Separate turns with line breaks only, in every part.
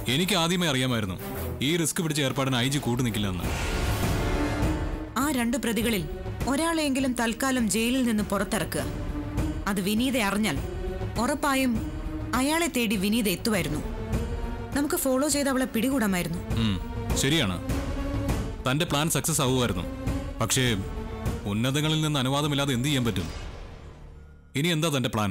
എനിക്ക് ആദ്യമേ അറിയാമായിരുന്നു ഈ റിസ്ക് പിടിച്ച ഏർപ്പാടിന് ഐ ജി കൂട്ടു നിൽക്കില്ലെന്ന്
ആ രണ്ട് പ്രതികളിൽ ഒരാളെയെങ്കിലും തൽക്കാലം ജയിലിൽ നിന്ന് പുറത്തിറക്കുക അത് വിനീത അറിഞ്ഞാൽ ഉറപ്പായും അയാളെ തേടി വിനീത എത്തുമായിരുന്നു നമുക്ക് ഫോളോ ചെയ്ത് അവളെ പിടികൂടാമായിരുന്നു
ഉം, ശരിയാണ് തന്റെ പ്ലാൻ സക്സസ് ആവുമായിരുന്നു പക്ഷേ ഉന്നതങ്ങളിൽ നിന്ന് അനുവാദമില്ലാതെ എന്ത് ചെയ്യാൻ പറ്റും ഇനി എന്താ തന്റെ പ്ലാൻ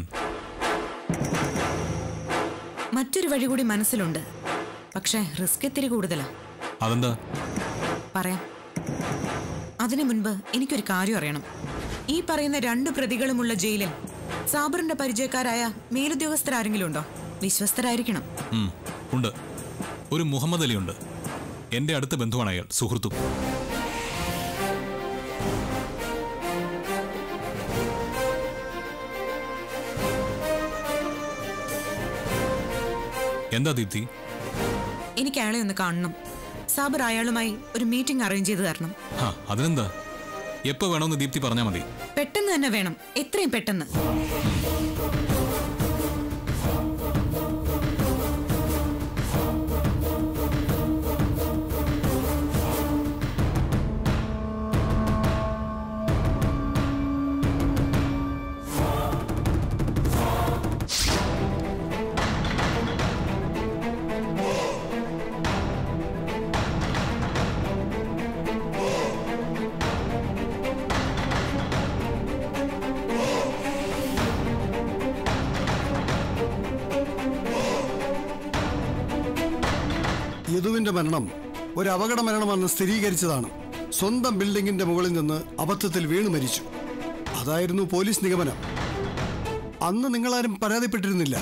മറ്റൊരു വഴി കൂടി മനസ്സിലുണ്ട് പക്ഷേ റിസ്ക് ഇത്തിരി കൂടുതലാ
അതെന്താ
പറയാം അതിനു മുൻപ് എനിക്കൊരു കാര്യം അറിയണം ഈ പറയുന്ന രണ്ട് പ്രതികളുമുള്ള ജയിലിൽ സാബറിന്റെ പരിചയക്കാരായ മേലുദ്യോഗസ്ഥരാരെങ്കിലും ഉണ്ടോ വിശ്വസ്തരായിരിക്കണം
ഉം, ഉണ്ട് ഒരു മുഹമ്മദ് അലി ഉണ്ട് എന്റെ അടുത്ത ബന്ധുവാണ് അയാൾ സുഹൃത്തും എന്താ ദീപ്തി
എനിക്ക് അയാളെ ഒന്ന് കാണണം സാബർ അയാളുമായി ഒരു മീറ്റിംഗ് അറേഞ്ച് ചെയ്ത് തരണം
ഹാ അതിനെന്താ എപ്പോ വേണമെന്ന് ദീപ്തി പറഞ്ഞാൽ മതി
പെട്ടെന്ന് തന്നെ വേണം എത്രയും പെട്ടെന്ന്
യദുവിന്റെ മരണം ഒരു അപകട മരണമെന്ന് സ്ഥിരീകരിച്ചതാണ് സ്വന്തം ബിൽഡിംഗിന്റെ മുകളിൽ നിന്ന് അബദ്ധത്തിൽ വീണു മരിച്ചു അതായിരുന്നു പോലീസ് നിഗമനം അന്ന് നിങ്ങളാരും പരാതിപ്പെട്ടിരുന്നില്ല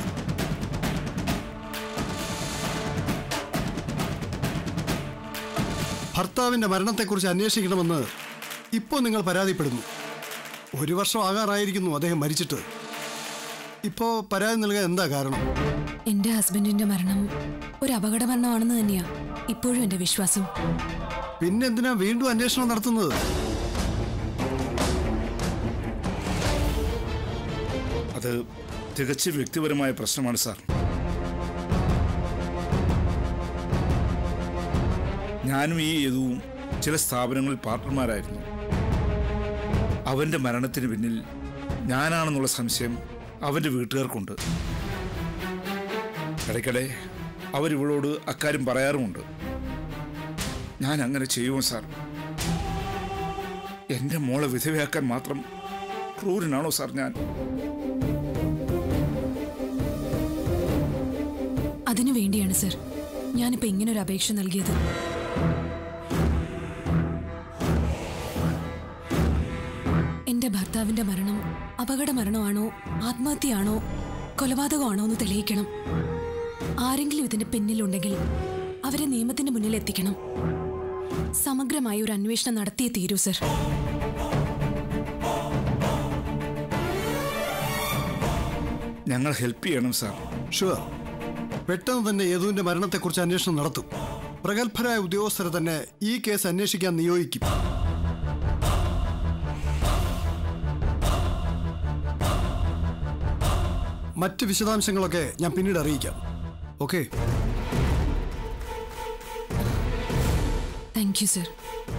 ഭർത്താവിന്റെ മരണത്തെക്കുറിച്ച് അന്വേഷിക്കണമെന്ന് ഇപ്പോൾ നിങ്ങൾ പരാതിപ്പെടുന്നു ഒരു വർഷം ആകാറായിരിക്കുന്നു അദ്ദേഹം മരിച്ചിട്ട് ഇപ്പോൾ പരാതി നൽകാൻ എന്താ കാരണം
എന്റെ ഹസ്ബൻഡിന്റെ മരണം ഒരു അപകട മരണമാണെന്ന് തന്നെയാ ഇപ്പോഴും എന്റെ വിശ്വാസം
പിന്നെന്തിനാ വീണ്ടും അന്വേഷണം നടത്തുന്നത്
അത് തികച്ചും വ്യക്തിപരമായ പ്രശ്നമാണ് സാർ ഞാനും ഈ യദുവും ചില സ്ഥാപനങ്ങളിൽ പാർട്ട്ണർമാരായിരുന്നു അവന്റെ മരണത്തിന് പിന്നിൽ ഞാനാണെന്നുള്ള സംശയം അവന്റെ വീട്ടുകാർക്കുണ്ട് ഇടയ്ക്കിടെ അവരിവളോട് അക്കാര്യം പറയാറുമുണ്ട് ഞാൻ അങ്ങനെ ചെയ്യുമോ സാർ എന്റെ മോളെ വിധവയാക്കാൻ മാത്രം ക്രൂരനാണോ സാർ ഞാൻ
അതിനു വേണ്ടിയാണ് സർ ഞാനിപ്പോ ഇങ്ങനെ ഒരു അപേക്ഷ നൽകിയത് എന്റെ ഭർത്താവിന്റെ മരണം അപകട മരണമാണോ ആത്മഹത്യയാണോ കൊലപാതകമാണോ എന്ന് തെളിയിക്കണം ആരെങ്കിലും ഇതിന്റെ പിന്നിലുണ്ടെങ്കിൽ അവരെ നിയമത്തിന്റെ മുന്നിൽ എത്തിക്കണം സമഗ്രമായ ഒരു അന്വേഷണം നടത്തിയേ തീരൂ സർ
ഞങ്ങൾ ഹെൽപ്പ് ചെയ്യണം സാർ
ഷുവർ പെട്ടെന്ന് തന്നെ യദുവിന്റെ മരണത്തെക്കുറിച്ച് അന്വേഷണം നടത്തും പ്രഗത്ഭരായ ഉദ്യോഗസ്ഥരെ തന്നെ ഈ കേസ് അന്വേഷിക്കാൻ നിയോഗിക്കും മറ്റ് വിശദാംശങ്ങളൊക്കെ ഞാൻ പിന്നീട് അറിയിക്കാം ഓക്കെ
താങ്ക് യു സർ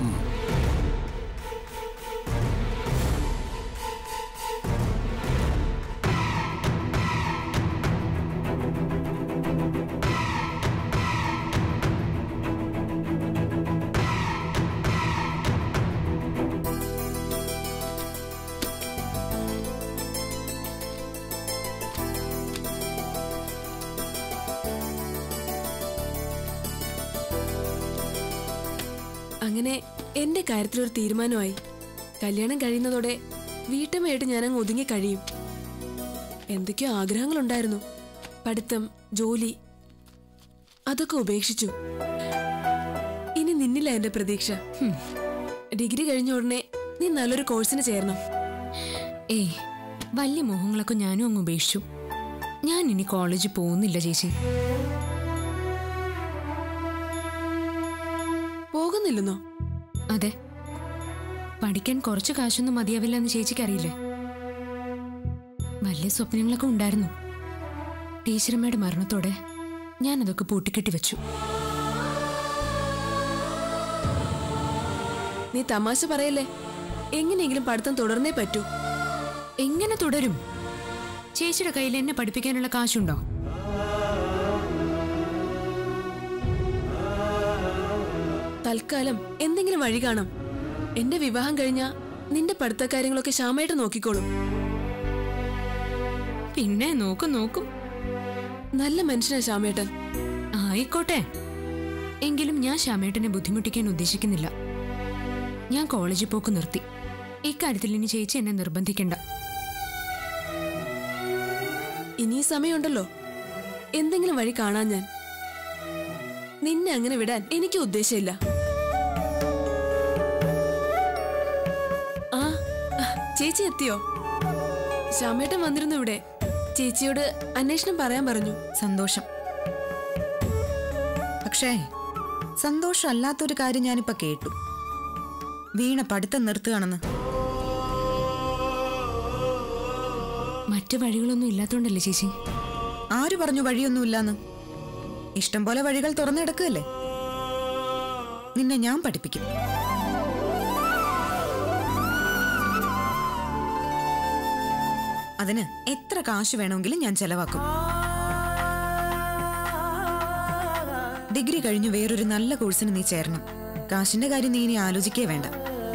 അങ്ങനെ എന്റെ കാര്യത്തിൽ ഒരു തീരുമാനമായി കല്യാണം കഴിയുന്നതോടെ വീട്ടമ്മയായിട്ട് ഞാനങ്ങ് ഒതുങ്ങി കഴിയും എന്തൊക്കെയോ ആഗ്രഹങ്ങളുണ്ടായിരുന്നു പഠിത്തം ജോലി അതൊക്കെ ഉപേക്ഷിച്ചു ഇനി നിന്നില്ല എന്റെ പ്രതീക്ഷ ഹും. ഡിഗ്രി കഴിഞ്ഞ ഉടനെ നീ നല്ലൊരു കോഴ്സിന് ചേരണം
ഏയ് വലിയ മോഹങ്ങളൊക്കെ ഞാനും അങ്ങ് ഉപേക്ഷിച്ചു ഞാൻ ഇനി കോളേജിൽ പോകുന്നില്ല ചേച്ചി
പോകുന്നില്ലെന്നോ
അതെ പഠിക്കാൻ കുറച്ച് കാശൊന്നും മതിയാവില്ല എന്ന് ചേച്ചിക്ക് അറിയില്ലേ വലിയ സ്വപ്നങ്ങളൊക്കെ ഉണ്ടായിരുന്നു ടീച്ചറമ്മയുടെ മരണത്തോടെ ഞാനതൊക്കെ പൂട്ടിക്കെട്ടി വെച്ചു
നീ തമാശ പറയല്ലേ എങ്ങനെയെങ്കിലും പഠിത്തം തുടർന്നേ പറ്റൂ
എങ്ങനെ തുടരും ചേച്ചിയുടെ കയ്യിൽ എന്നെ പഠിപ്പിക്കാനുള്ള കാശുണ്ടോ
തൽക്കാലം എന്തെങ്കിലും വഴി കാണാം എന്റെ വിവാഹം കഴിഞ്ഞ നിന്റെ പഠിത്ത കാര്യങ്ങളൊക്കെ ശ്യാമായിട്ട് നോക്കിക്കോളും
പിന്നെ നോക്കും നോക്കും
നല്ല മനുഷ്യനാ ശ്യാമേട്ടൻ
ആയിക്കോട്ടെ എങ്കിലും ഞാൻ ശ്യാമേട്ടനെ ബുദ്ധിമുട്ടിക്കാൻ ഉദ്ദേശിക്കുന്നില്ല ഞാൻ കോളേജിൽ പോക്ക് നിർത്തി ഇക്കാര്യത്തിൽ ഇനി ചേച്ചി എന്നെ നിർബന്ധിക്കണ്ട
ഇനി സമയമുണ്ടല്ലോ എന്തെങ്കിലും വഴി കാണാൻ ഞാൻ നിന്നെ അങ്ങനെ വിടാൻ എനിക്ക് ഉദ്ദേശമില്ല ആ ആ, ചേച്ചി എത്തിയോ ശ്യാമേട്ടൻ വന്നിരുന്നു ഇവിടെ ചേച്ചിയോട് അന്വേഷണം പറയാൻ പറഞ്ഞു
സന്തോഷം പക്ഷേ സന്തോഷമല്ലാത്തൊരു കാര്യം ഞാനിപ്പോ കേട്ടു വീണ പഠിത്തം നിർത്തുകയാണെന്ന്
മറ്റു വഴികളൊന്നും ഇല്ലാത്തോണ്ടല്ലേ ചേച്ചി
ആര് പറഞ്ഞു വഴിയൊന്നുമില്ലാന്ന് ഇഷ്ടം പോലെ വഴികൾ തുറന്നെടുക്കുകയല്ലേ നിന്നെ ഞാൻ പഠിപ്പിക്കും അതിന് എത്ര കാശ് വേണമെങ്കിലും ഞാൻ ചെലവാക്കും ഡിഗ്രി കഴിഞ്ഞ് വേറൊരു നല്ല കോഴ്സിന് നീ ചേരണം കാശിന്റെ കാര്യം നീ ഇനി ആലോചിക്കേ വേണ്ട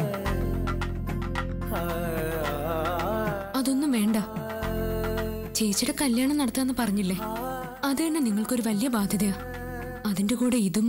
അതൊന്നും വേണ്ട ചേച്ചിയുടെ കല്യാണം നടത്താന്ന് പറഞ്ഞില്ലേ അത് തന്നെ നിങ്ങൾക്കൊരു വലിയ ബാധ്യതയാ അതിന്റെ കൂടെ ഇതും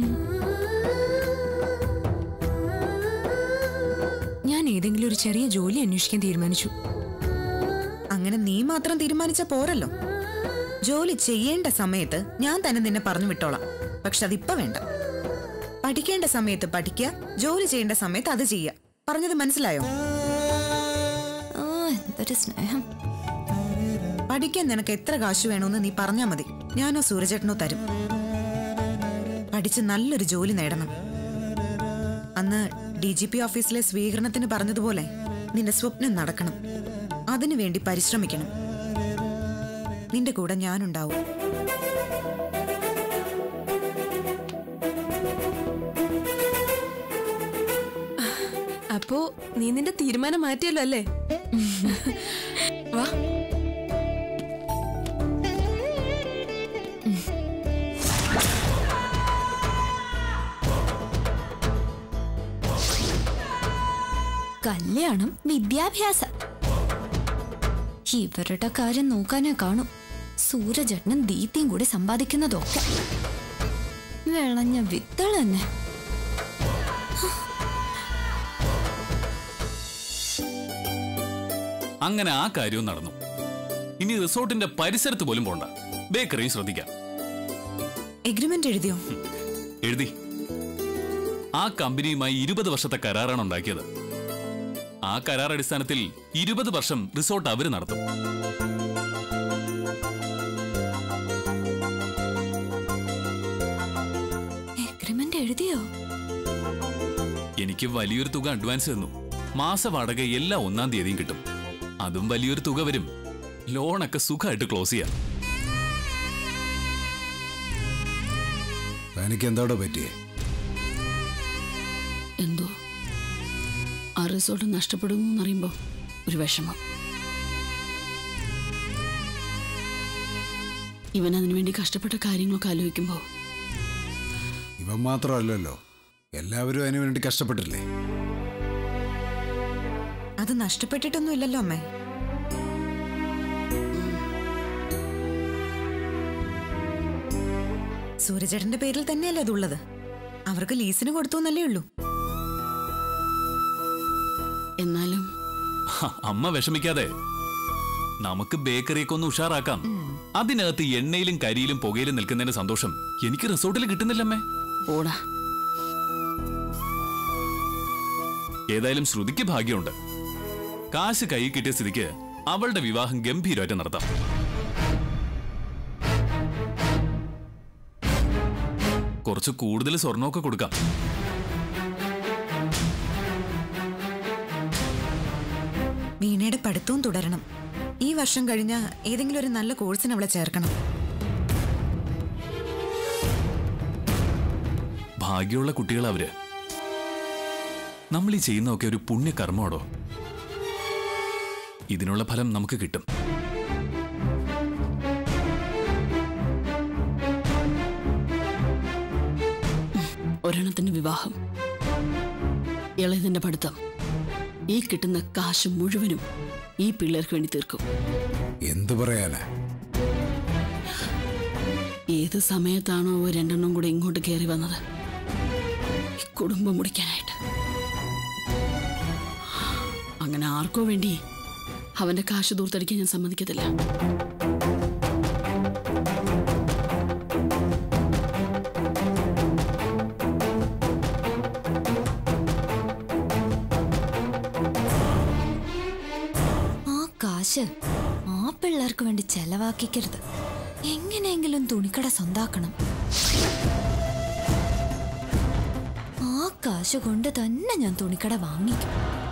ഞാൻ ഏതെങ്കിലും ഒരു ചെറിയ ജോലി അന്വേഷിക്കാൻ തീരുമാനിച്ചു
അങ്ങനെ നീ മാത്രം തീരുമാനിച്ച പോരല്ലോ ജോലി ചെയ്യേണ്ട സമയത്ത് ഞാൻ തന്നെ നിന്നെ പറഞ്ഞു വിട്ടോളാം പക്ഷെ അതിപ്പോ വേണ്ട പഠിക്കേണ്ട സമയത്ത് പഠിക്കുക ജോലി ചെയ്യേണ്ട സമയത്ത് അത് ചെയ്യുക പറഞ്ഞത് മനസ്സിലായോ
ഓ എന്തൊരു സ്നേഹം
പഠിക്കാൻ നിനക്ക് എത്ര കാശ് വേണമെന്ന് നീ പറഞ്ഞാ മതി ഞാനോ സൂരജേട്ടനോ തരും പഠിച്ച് നല്ലൊരു ജോലി നേടണം അന്ന് ഡി ജി പി ഓഫീസിലെ സ്വീകരണത്തിന് പറഞ്ഞതുപോലെ നിന്റെ സ്വപ്നം നടക്കണം അതിനു വേണ്ടി പരിശ്രമിക്കണം നിന്റെ കൂടെ ഞാനുണ്ടാവും
അപ്പോ നീ നിന്റെ തീരുമാനം മാറ്റിയല്ലോ അല്ലേ വാ
കല്യാണം വിദ്യാഭ്യാസം ഇവരുടെ കാര്യം നോക്കാനേ കാണും സൂരജട്ടനും ദീപ്തിയും കൂടി സമ്പാദിക്കുന്നതൊക്കെ വിളഞ്ഞ വിത്തൾ തന്നെ
അങ്ങനെ ആ കാര്യവും നടന്നു ഇനി റിസോർട്ടിന്റെ പരിസരത്ത് പോലും പോണ്ട ബേക്കറിയും ശ്രദ്ധിക്കാം
എഗ്രിമെന്റ് എഴുതിയോ
എഴുതി ആ കമ്പനിയുമായി ഇരുപത് വർഷത്തെ കരാറാണ് ഉണ്ടാക്കിയത് ആ കരാർ അടിസ്ഥാനത്തിൽ ഇരുപത് വർഷം റിസോർട്ട് അവര് നടത്തും
എഗ്രിമെന്റ് എഴുതിയോ
എനിക്ക് വലിയൊരു തുക അഡ്വാൻസ് തന്നു മാസ വാടക എല്ലാ ഒന്നാം തീയതിയും കിട്ടും അതും വലിയൊരു തുക വരും ലോണൊക്കെ സുഖമായിട്ട് ക്ലോസ് ചെയ്യാം
എനിക്ക് എന്താടോ പറ്റിയേ
എന്തോ ആ റിസോർട്ട് നഷ്ടപ്പെടുന്നു എന്നറിയുമ്പോൾ ഒരു വിഷമം ഇവൻ അതിനു വേണ്ടി കഷ്ടപ്പെട്ട കാര്യങ്ങളൊക്കെ ആലോചിക്കുമ്പോൾ
ഇവൻ മാത്രമല്ലല്ലോ എല്ലാവരും അതിനു വേണ്ടി കഷ്ടപ്പെട്ടില്ലേ
അത് നഷ്ടപ്പെട്ടിട്ടൊന്നും ഇല്ലല്ലോ അമ്മേ സൂരജേട്ടന്റെ പേരിൽ തന്നെയല്ലേ അതുള്ളത് അവർക്ക് ലീസിന് കൊടുത്തു എന്നല്ലേ ഉള്ളൂ
എന്നാലും
ഹ, അമ്മ വിഷമിക്കാതെ നമുക്ക് ബേക്കറിയൊക്കെ ഒന്ന് ഉഷാറാക്കാം അതിനകത്ത് എണ്ണയിലും കരിയിലും പുകയിലും നിൽക്കുന്നതിന്റെ സന്തോഷം എനിക്ക് റിസോർട്ടിൽ കിട്ടുന്നില്ലമ്മേ
ഓടാ
ഏതായാലും ശ്രുതിക്ക് ഭാഗ്യമുണ്ട് കാശ് കൈ കിട്ടിയ സ്ഥിതിക്ക് അവളുടെ വിവാഹം ഗംഭീരമായിട്ട് നടത്താം കുറച്ച് കൂടുതൽ സ്വർണമൊക്കെ കൊടുക്കാം
വീണയുടെ പഠിത്തവും തുടരണം ഈ വർഷം കഴിഞ്ഞ ഏതെങ്കിലും ഒരു നല്ല കോഴ്സിന് അവളെ ചേർക്കണം
ഭാഗ്യമുള്ള കുട്ടികൾ അവര് നമ്മൾ ഈ ചെയ്യുന്നതൊക്കെ ഒരു പുണ്യകർമ്മമാടോ ഇതിനുള്ള ഫലം നമുക്ക് കിട്ടും
ഒരെണ്ണത്തിന്റെ വിവാഹം ഇളയതിന്റെ പഠിത്തം ഈ കിട്ടുന്ന കാശ് മുഴുവനും ഈ പിള്ളേർക്ക് വേണ്ടി തീർക്കും
എന്തു പറയാനാ
ഏത് സമയത്താണോ ഓ രണ്ടെണ്ണം കൂടെ ഇങ്ങോട്ട് കയറി വന്നത് ഈ കുടുംബം മുടിക്കാനായിട്ട് അങ്ങനെ ആർക്കോ വേണ്ടി അവന്റെ കാശ് ദൂർത്തടിക്കാൻ ഞാൻ സമ്മതിക്കത്തില്ല
ആ കാശ് ആ പിള്ളേർക്ക് വേണ്ടി ചെലവാക്കിക്കരുത് എങ്ങനെയെങ്കിലും തുണിക്കട സ്വന്താക്കണം ആ കാശ് കൊണ്ട് തന്നെ ഞാൻ തുണിക്കട വാങ്ങിക്കും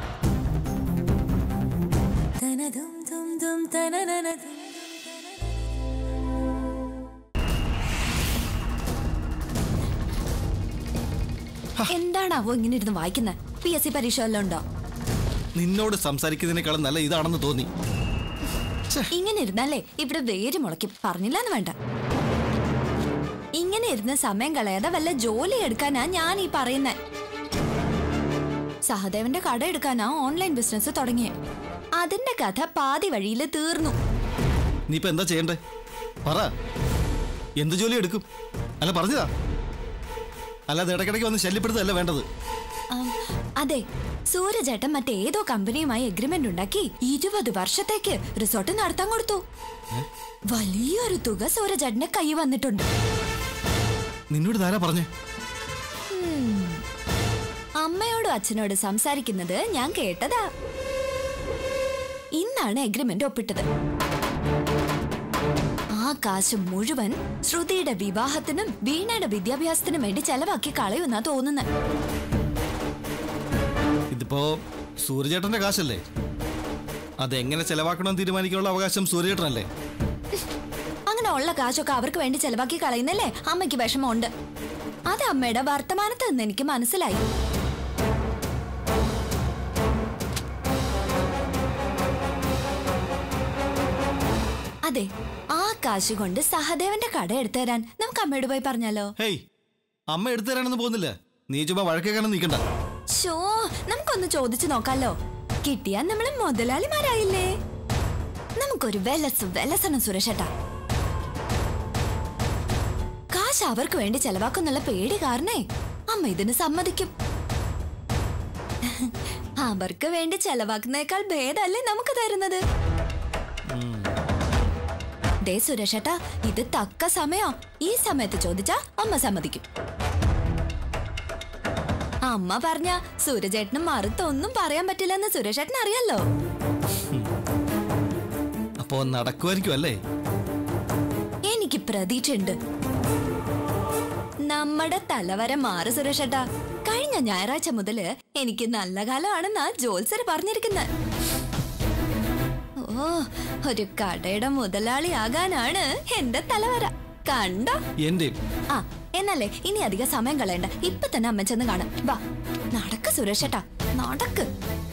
എന്താണാവോ ഇങ്ങനെ ഇരുന്ന് വായിക്കുന്നത് പി എസ് സി പരീക്ഷ വല്ലതും ഉണ്ടോ
നിന്നോട് സംസാരിക്കുന്നതിനേക്കാളും നല്ല ഇതാണെന്ന് തോന്നി
ഇങ്ങനെ ഇരുന്നല്ലേ ഇവിടെ വേര് മുളയ്ക്കും പറഞ്ഞില്ലെന്ന് വേണ്ട ഇങ്ങനെ ഇരുന്ന് സമയം കളയാതെ വല്ല ജോലി എടുക്കാനാ ഞാൻ ഈ പറയുന്നേ സഹദേവന്റെ കട എടുക്കാനാ ഓൺലൈൻ ബിസിനസ് തുടങ്ങിയ അതിന്റെ കഥ പാതി വഴിയിൽ തീർന്നു
നീ ഇപ്പൊ എന്താ ചെയ്യണ്ടേ പറ എന്ത് ജോലി എടുക്കും അല്ല പറഞ്ഞതാ അല്ലാതെ ഇടയ്ക്കിടയ്ക്ക് വന്ന് ശല്യപ്പെടുത്തല്ല വേണ്ടത്
ആം, അതെ സൂര്യചേട്ടൻ മറ്റേതോ കമ്പനിയുമായി എഗ്രിമെന്റ് ഉണ്ടാക്കി ഇരുപത് വർഷത്തേക്ക് റിസോർട്ട് നടത്താൻ കൊടുത്തു വലിയൊരു തുക സൂര്യചേട്ടന്റെ കൈ വന്നിട്ടുണ്ട്
നിന്നോട് ധാരാ പറഞ്ഞേ
ഉം. അമ്മയോടും അച്ഛനോട് സംസാരിക്കുന്നത് ഞാൻ കേട്ടതാ ഇന്നാണ് എഗ്രിമെന്റ് ഒപ്പിട്ടത് ആ കാശ് മുഴുവൻ ശ്രുതിയുടെ വിവാഹത്തിനും വീണയുടെ വിദ്യാഭ്യാസത്തിനും വേണ്ടി ചെലവാക്കി കളയുന്നാ തോന്നുന്നത്
ഇതിപ്പോ സൂര്യചേട്ടന്റെ കാശല്ലേ അതെങ്ങനെ ചെലവാക്കണമെന്ന് തീരുമാനിക്കാനുള്ള അവകാശം സൂര്യചേട്ടനല്ലേ
അങ്ങനെ ഉള്ള കാശൊക്കെ അവർക്ക് വേണ്ടി ചെലവാക്കി കളയുന്നല്ലേ അമ്മയ്ക്ക് വിഷമമുണ്ട് അത് അമ്മയുടെ വർത്തമാനത്ത് നിന്ന് എനിക്ക് മനസ്സിലായി അതെ ആ കാശ് കൊണ്ട് സഹദേവന്റെ കട എടുത്തു തരാൻ നമുക്ക് അമ്മയോട് പോയി പറഞ്ഞാലോ
ഹേയ് അമ്മ എടുത്തു തരാനൊന്നും പോകുന്നില്ല നീ ചുമ്മാ വഴക്കേക്കാനും നിൽക്കണ്ട
ഷോ നമുക്കൊന്ന് ചോദിച്ചു നോക്കാലോ കിട്ടിയാൽ നമ്മൾ മുതലാളിമാരായില്ലേ നമുക്കൊരു വെലസ് വെലസണം സുരക്ഷട്ടാ കാശ് അവർക്ക് വേണ്ടി ചെലവാക്കുന്നുള്ള പേടി കാരണേ അമ്മ ഇതിന് സമ്മതിക്കും അവർക്ക് വേണ്ടി ചെലവാക്കുന്നേക്കാൾ ഭേദമല്ലേ നമുക്ക് തരുന്നത് ദേ സുരക്ഷട്ടാ ഇത് തക്ക സമയോ ഈ സമയത്ത് ചോദിച്ചാ അമ്മ സമ്മതിക്കും അമ്മ പറഞ്ഞ സൂര്യചേട്ടനും മറുത്തൊന്നും പറയാൻ പറ്റില്ലെന്ന് സുരേഷേട്ടൻ അറിയാലോ
അപ്പോ നടക്കുമായിരിക്കും അല്ലേ
എനിക്ക് പ്രതീക്ഷയുണ്ട് നമ്മുടെ തലവര മാറി സുരേഷേട്ടാ കഴിഞ്ഞ ഞായറാഴ്ച മുതല് എനിക്ക് നല്ല കാലമാണെന്നാ ജോത്സര് പറഞ്ഞിരിക്കുന്നത് ഓ ഒരു കടയുടെ മുതലാളിയാകാനാണ് എന്റെ തലവര കണ്ടോ
എന്റെ
ആ എന്നല്ലേ ഇനി അധികം സമയം കളയണ്ട ഇപ്പൊ തന്നെ അമ്മ ചെന്ന് കാണാം വാ നടക്ക് സുരേഷേട്ടാ നടക്ക്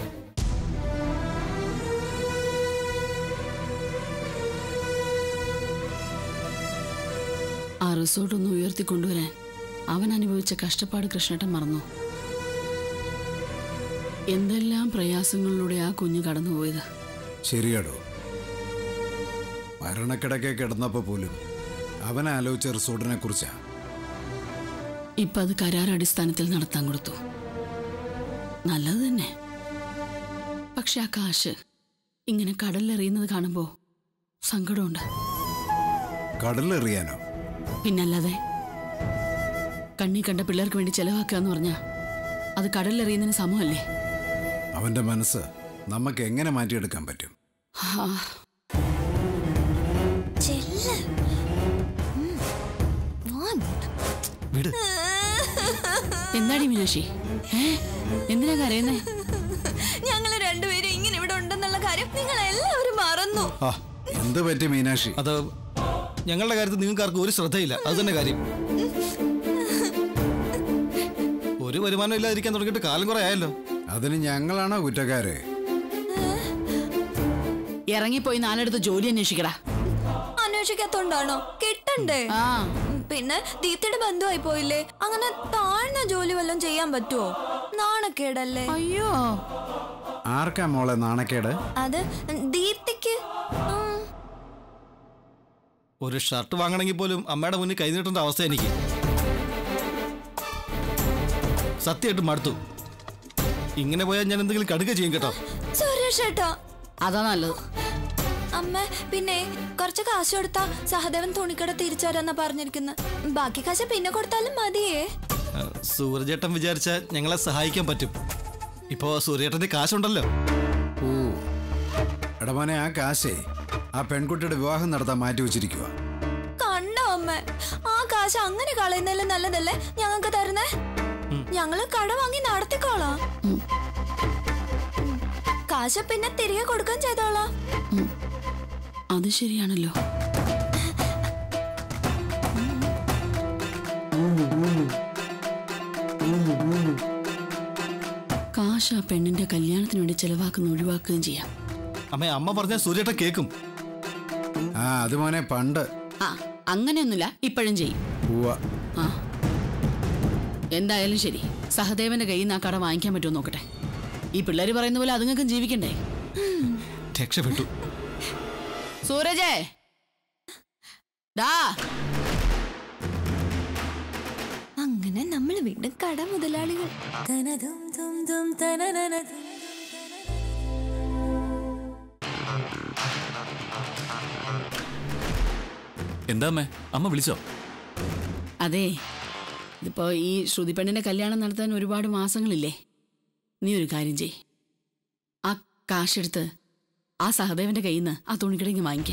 ആ റിസോർട്ട് ഒന്ന് ഉയർത്തിക്കൊണ്ടുവരാൻ അവൻ അനുഭവിച്ച കഷ്ടപ്പാട് കൃഷ്ണേട്ടൻ മറന്നു എന്തെല്ലാം പ്രയാസങ്ങളിലൂടെ ആ കുഞ്ഞ് കടന്നുപോയത്
ശരിയാടോ മരണക്കിടക്കെ കിടന്നപ്പോ പോലും അവൻ ആലോചിച്ച റിസോർട്ടിനെ കുറിച്ചാ
ഇപ്പൊ അത് കരാർ അടിസ്ഥാനത്തിൽ നടത്താൻ കൊടുത്തു നല്ലത് തന്നെ പക്ഷെ ആ കാശ് ഇങ്ങനെ കടലിലെറിയുന്നത് കാണുമ്പോ സങ്കടമുണ്ട്
കടലെറിയാനോ
പിന്നല്ലാതെ കണ്ണി കണ്ട പിള്ളേർക്ക് വേണ്ടി ചെലവാക്കുക എന്ന് പറഞ്ഞാ അത് കടലിലെറിയുന്നതിന് സമമല്ലേ
അവന്റെ മനസ്സ് നമുക്ക് എങ്ങനെ മാറ്റിയെടുക്കാൻ പറ്റും
ആ,
ചെല്ല് ഉം. വാ ഇങ്ങോട്ട്.
വിട്
എന്താടി മീനാക്ഷി ഏ എന്തിനാ കരയുന്നേ
ഞങ്ങള് രണ്ടുപേരും ഇങ്ങനെ ഇവിടെ ഉണ്ടെന്നുള്ള കാര്യം നിങ്ങൾ എല്ലാവരും മറന്നു
ആ എന്ത് പറ്റി മീനാക്ഷി
അത് ഞങ്ങളുടെ കാര്യത്തിൽ നിങ്ങൾക്ക് ആർക്കും ഒരു ശ്രദ്ധയില്ല അത് തന്നെ കാര്യം ഒരു വരുമാനം ഇല്ലാതിരിക്കാൻ തുടങ്ങിയിട്ട് കാലം കുറെ ആയല്ലോ
അതിന് ഞങ്ങളാണോ കുറ്റക്കാര്
ഇറങ്ങിപ്പോയി നാലെടുത്ത് ജോലി അന്വേഷിക്കടാ
അന്വേഷിക്കാത്തോണ്ടാണോ കിട്ടണ്ടേ
ആ
പിന്നെ ദീപ്തിയുടെ ബന്ധുവായി പോയില്ലേ അങ്ങനെ താഴ്ന്ന ജോലി വല്ലതും ചെയ്യാൻ പറ്റുമോ നാണക്കേടല്ലേ
അയ്യോ
ആർക്കാ മോളെ നാണക്കേട്
അത് ദീപ്തിക്ക് ഉം.
ഒരു ഷർട്ട് വാങ്ങണമെങ്കിൽ പോലും അമ്മയുടെ മുന്നിൽ കൈ നീട്ടേണ്ട അവസ്ഥ എനിക്ക് സത്യമായിട്ട് മടുത്തു ഇങ്ങനെ പോയാൽ ഞാൻ എന്തെങ്കിലും കടുക ചെയ്യും കേട്ടോ
സുരേഷ് ഏട്ടാ
അതാ നല്ലത്
അമ്മ പിന്നെ കുറച്ച് കാശ് കൊടുത്താ സഹദേവൻ തുണിക്കട തിരിച്ചുതരാന്നാ പറഞ്ഞിരിക്കുന്നത് ബാക്കി കാശ് പിന്നെ കൊടുത്താലും മതിയേ
ആ, സൂര്യചേട്ടൻ വിചാരിച്ചാൽ ഞങ്ങളെ സഹായിക്കാൻ പറ്റും ഇപ്പോ സൂര്യചേട്ടന്റെ കാശുണ്ടല്ലോ
ഓ എടമോനെ ആ കാശേ ആ പെൺകുട്ടിയുടെ വിവാഹം നടത്താൻ മാറ്റി വെച്ചിരിക്കുക
കണ്ടോ അമ്മ ആ കാശ് അങ്ങനെ കളയുന്നതിലും നല്ലതല്ലേ ഞങ്ങൾക്ക് തരുന്നേ ഞങ്ങള് കട വാങ്ങി നടത്തിക്കോളാം കാശ് പിന്നെ തിരികെ കൊടുക്കാൻ ചെയ്തോളാം
അത് ശരിയാണല്ലോ കാശ് ആ പെണ്ണിന്റെ കല്യാണത്തിന് വേണ്ടി ചെലവാക്കുന്ന ഒഴിവാക്കുകയും ചെയ്യാം
അമ്മ അമ്മ പറഞ്ഞാൽ സൂര്യചേട്ടൻ കേൾക്കും
ആ അത് മോനെ പണ്ട്
ആ അങ്ങനെയൊന്നുമില്ല ഇപ്പോഴും ചെയ്യും
ഉവ്വ
ആ എന്തായാലും ശരി സഹദേവന്റെ കയ്യിൽ നിന്ന് ആ കട വാങ്ങിക്കാൻ പറ്റുമോ നോക്കട്ടെ ഈ പിള്ളേര് പറയുന്ന പോലെ അതുങ്ങൾക്കും ജീവിക്കണ്ടേ
രക്ഷപ്പെട്ടു
സൂരജേ ഡാ
അങ്ങനെ നമ്മൾ വീണ്ടും കട മുതലാളികൾ തനതും തും തും തനനനതും.
എന്താ അമ്മേ അമ്മ വിളിച്ചോ
അതെ ഇതിപ്പോ ഈ ശ്രുതി പെണ്ണിന്റെ കല്യാണം നടത്താൻ ഒരുപാട് മാസങ്ങളില്ലേ നീ ഒരു കാര്യം ചെയ് ആ കാശെടുത്ത് ആ സഹദേവന്റെ കയ്യിൽ നിന്ന് ആ തുണിക്കടങ്ങി വാങ്ങിക്കേ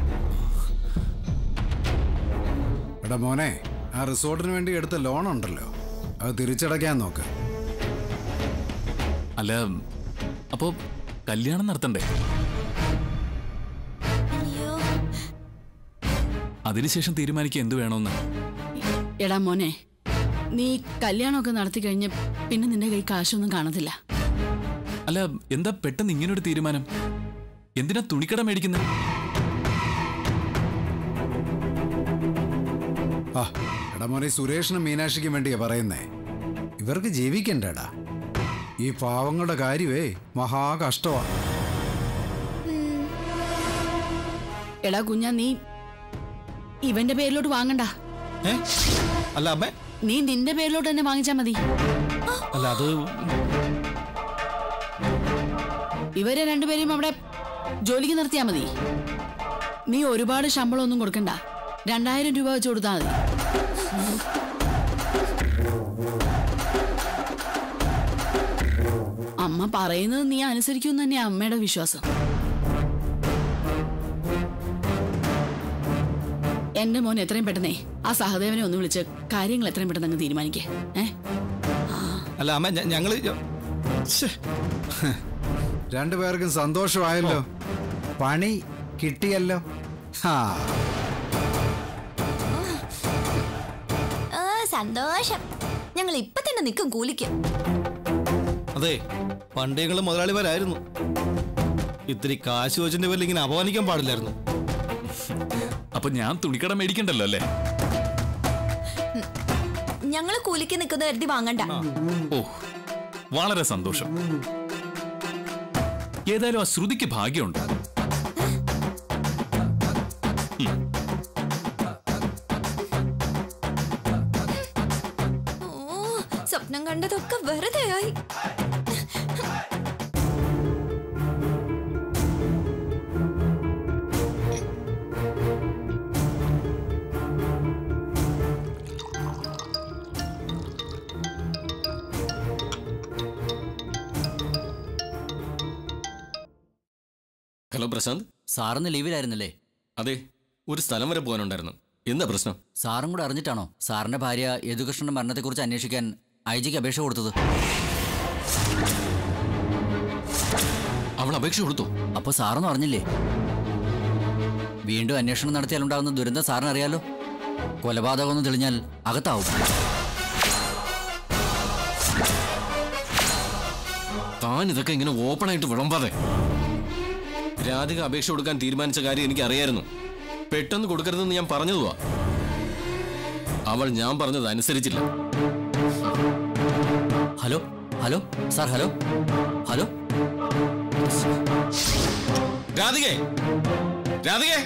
എടാ മോനെ ആ റിസോർട്ടിന് വേണ്ടി എടുത്ത ലോൺ ഉണ്ടല്ലോ അത് തിരിച്ചടയ്ക്കാൻ നോക്ക്
അല്ല അപ്പോ കല്യാണം നടത്തണ്ടേ
അയ്യോ
അതിനുശേഷം തീരുമാനിക്കുക എന്ത് വേണമെന്ന്
എടാ മോനെ നീ കല്യാണമൊക്കെ നടത്തി കഴിഞ്ഞ് പിന്നെ നിന്റെ കൈ കാശൊന്നും കാണത്തില്ല
അല്ല എന്താ പെട്ടെന്ന് ഇങ്ങനൊരു തീരുമാനം എന്തിനാ തുണിക്കട മേടിക്കുന്നത്
ആ എടാ മോനെ സുരേഷിനും മീനാക്ഷിക്കും വേണ്ടിയാ പറയുന്നേ ഇവർക്ക് ജീവിക്കണ്ടേടാ ഈ പാവങ്ങളുടെ കാര്യമേ മഹാ കഷ്ടമാ
എടാ കുഞ്ഞാ നീ ഇവന്റെ പേരിലോട്ട് വാങ്ങണ്ട
ഏ അല്ല അമ്മ
നീ നിന്റെ പേരിലോട്ട് തന്നെ വാങ്ങിച്ചാ മതി
അല്ല അത്
ഇവരെ രണ്ടുപേരും അവിടെ ജോലിക്ക് നിർത്തിയാ മതി നീ ഒരുപാട് ശമ്പളം ഒന്നും കൊടുക്കണ്ട രണ്ടായിരം രൂപ വെച്ച് കൊടുത്താൽ മതി അമ്മ പറയുന്നത് നീ അനുസരിക്കുമെന്ന് തന്നെയാ അമ്മയുടെ വിശ്വാസം എന്റെ മോൻ എത്രയും പെട്ടെന്നേ ആ സഹദേവനെ ഒന്ന് വിളിച്ച് കാര്യങ്ങൾ എത്രയും പെട്ടെന്ന് അങ്ങ് തീരുമാനിക്കേ ഏ
അല്ല അമ്മ ഞ- ഞങ്ങള് ശ്ശേ.
രണ്ടുപേർക്കും സന്തോഷമായല്ലോ പണി കിട്ടിയല്ലോ ഹാ
ആ സന്തോഷം ഞങ്ങൾ ഇപ്പൊ തന്നെ നിൽക്കും കൂലിക്ക്
അതെ പണ്ട് ഞങ്ങൾ മുതലാളിമാരായിരുന്നു ഇത്തിരി കാശ് വെച്ചിന്റെ പേരിൽ ഇങ്ങനെ അപമാനിക്കാൻ പാടില്ലായിരുന്നു
അപ്പൊ ഞാൻ തുണിക്കട മേടിക്കണ്ടല്ലോ അല്ലേ
ഞങ്ങൾ കൂലിക്ക് നിൽക്കുന്ന കരുതി വാങ്ങണ്ട
ഓ വളരെ സന്തോഷം ഏതായാലും ആ ശ്രുതിക്ക് ഭാഗ്യമുണ്ട്
ഓ സ്വപ്നം കണ്ടതൊക്കെ വെറുതെ ആയി
ഹലോ പ്രശാന്ത് സാറിന്ന് ലീവിലായിരുന്നല്ലേ അതെ ഒരു സ്ഥലം വരെ പോകാനുണ്ടായിരുന്നു എന്താ പ്രശ്നം
സാറും കൂടെ അറിഞ്ഞിട്ടാണോ സാറിന്റെ ഭാര്യ യദുകൃഷ്ണന്റെ മരണത്തെക്കുറിച്ച് അന്വേഷിക്കാൻ ഐ ജിക്ക് അപേക്ഷ കൊടുത്തത്
അവൾ അപേക്ഷ കൊടുത്തു
അപ്പൊ സാറൊന്നും അറിഞ്ഞില്ലേ വീണ്ടും അന്വേഷണം നടത്തിയാൽ ഉണ്ടാകുന്ന ദുരന്തം സാറിന് അറിയാലോ കൊലപാതകമൊന്നും തെളിഞ്ഞാൽ അകത്താവും
താൻ ഇതൊക്കെ ഇങ്ങനെ ഓപ്പൺ ആയിട്ട് വിളമ്പാതെ രാധിക അപേക്ഷ കൊടുക്കാൻ തീരുമാനിച്ച കാര്യം എനിക്ക് അറിയായിരുന്നു പെട്ടെന്ന് കൊടുക്കരുതെന്ന് ഞാൻ പറഞ്ഞതുവാ അവൾ ഞാൻ പറഞ്ഞത് അനുസരിച്ചില്ല
hello hello sir hello hello
രാധികേ രാധികേ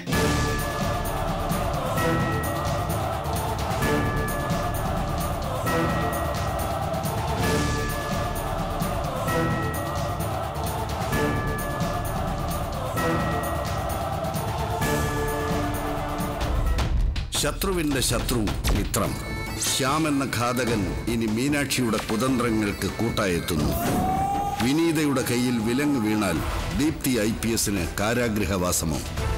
ശത്രുവിന്റെ ശത്രു മിത്രം ശ്യാം എന്ന ഘാതകൻ ഇനി മീനാക്ഷിയുടെ കുതന്ത്രങ്ങൾക്ക് കൂട്ടായെത്തുന്നു വിനീതയുടെ കയ്യിൽ വിലങ്ങ് വീണാൽ ദീപ്തി ഐ പി എസിന് കാരാഗൃഹവാസമോ